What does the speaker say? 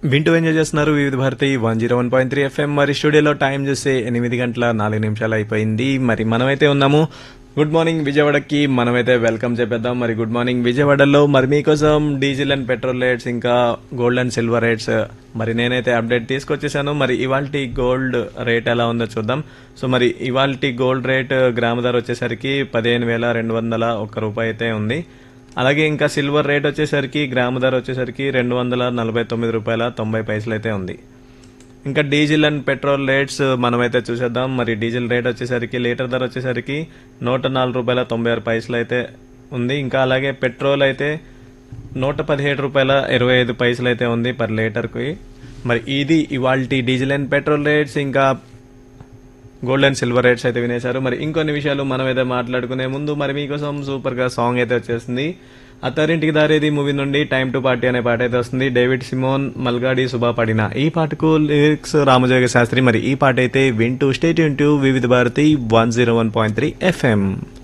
వింటూ ఎంజాయ్ చేస్తున్నారు Vividh Bharati one zero one point three FM మరి స్టూడియోలో టైం చూస్తే ఎనిమిది గంటల నాలుగు నిమిషాలు అయిపోయింది మరి మనమైతే ఉన్నాము గుడ్ మార్నింగ్ విజయవాడకి మనమైతే వెల్కమ్ చెప్పేద్దాం మరి గుడ్ మార్నింగ్ విజయవాడలో మరి మీకోసం డీజిల్ అండ్ పెట్రోల్ రేట్స్ ఇంకా గోల్డ్ అండ్ సిల్వర్ రేట్స్ మరి నేనైతే అప్డేట్ తీసుకొచ్చేసాను మరి ఇవాల్టి గోల్డ్ రేట్ ఎలా ఉందో చూద్దాం సో మరి ఇవాల్టి గోల్డ్ రేట్ గ్రామ ధర వచ్చేసరికి పదిహేను వేల రెండు వందల ఒక్క రూపాయి అయితే ఉంది అలాగే ఇంకా సిల్వర్ రేట్ వచ్చేసరికి గ్రాము ధర వచ్చేసరికి రెండు వందల నలభై తొమ్మిది రూపాయల తొంభై పైసలు అయితే ఉంది ఇంకా డీజిల్ అండ్ పెట్రోల్ రేట్స్ మనమైతే చూసేద్దాం మరి డీజిల్ రేట్ వచ్చేసరికి లీటర్ ధర వచ్చేసరికి నూట నాలుగు రూపాయల తొంభై ఆరు పైసలు అయితే ఉంది ఇంకా అలాగే పెట్రోల్ అయితే నూట పదిహేడు రూపాయల ఇరవై ఐదు పైసలు అయితే ఉంది పర్ లీటర్కి మరి ఇది ఇవాల్టి డీజిల్ అండ్ పెట్రోల్ రేట్స్ ఇంకా గోల్డ్ అండ్ సిల్వర్ రేట్స్ అయితే వినేశారు మరి ఇంకొన్ని విషయాలు మనం అయితే మాట్లాడుకునే ముందు మరి మీకోసం సూపర్ గా సాంగ్ అయితే వచ్చేసింది అత్తారింటికి దారేది మూవీ నుండి టైం టు పార్టీ అనే పాట అయితే వస్తుంది డేవిడ్ సిమోన్ మల్గాడి సుబా పాడిన ఈ పాటకు లిరిక్స్ రామజోగ శాస్త్రి మరి ఈ పాట అయితే వింటూ స్టేట్ వింటూ Vividh Bharati one zero one point three FM